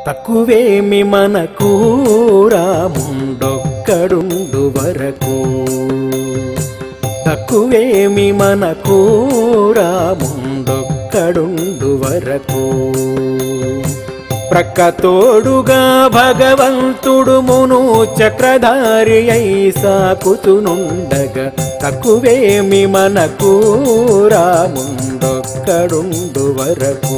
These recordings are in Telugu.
తక్కువేమి మనకు రాముండొక్కడుండు వరకు తక్కువేమి మనకు రాముండొక్కడుండు వరకు ప్రక్కతోడుగా భగవంతుడు మును చక్రధారి అయి సాకుతునుండగా తక్కువేమి మనకు రాముండొక్కడుండు వరకు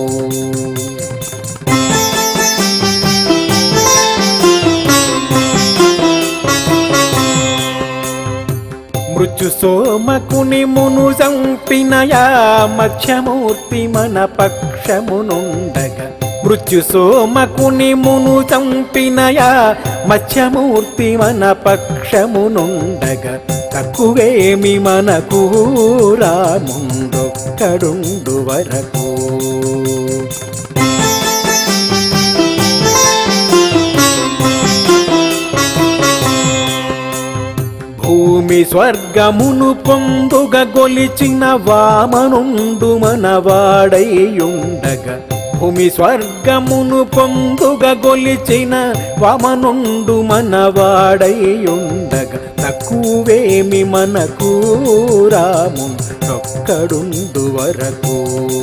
మృత్యు సోమకుని మును సంపినయా మధ్యమూర్తి మన పక్షమునుండగా మృత్యు సోమకుని మును చంపినయా మధ్యమూర్తి మన పక్షమునుండగా తక్కువేమి మనకు రాముండొక్కడుండు వరకు భూమి స్వర్గమును పొందుగ గొలిచిన వామనుండు మనవాడైయుండగా భూమి స్వర్గమును పొందుగ గొలిచిన వామనుండు మనవాడైయుండగా తక్కువేమి మనకు రాముండొక్కడుండు వరకు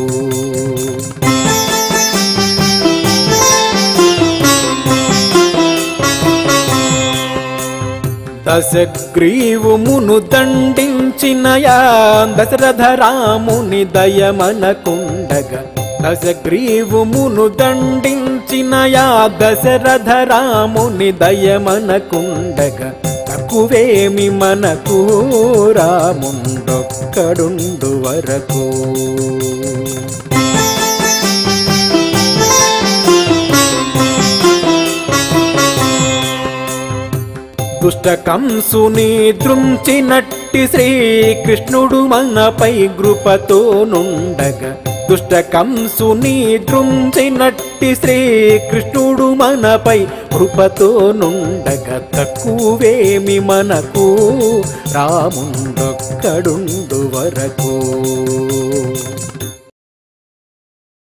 దశగ్రీవుమును దండించినయా దశరథ రాముని దయమనకుండగా దశగ్రీవుమును దండించినయా దశరథ రాముని దయమనకుండగా తక్కువేమి మనకు రాముండొక్కడుండు వరకు దుష్ట కంసుని దృంచినట్టి శ్రీకృష్ణుడు మనపై కృపతో నుండగా దుష్ట కంసుని దృంచినట్టి శ్రీకృష్ణుడు మనపై కృపతో నుండగా తక్కువేమి మనకు రాముండొక్కడుండు వరకు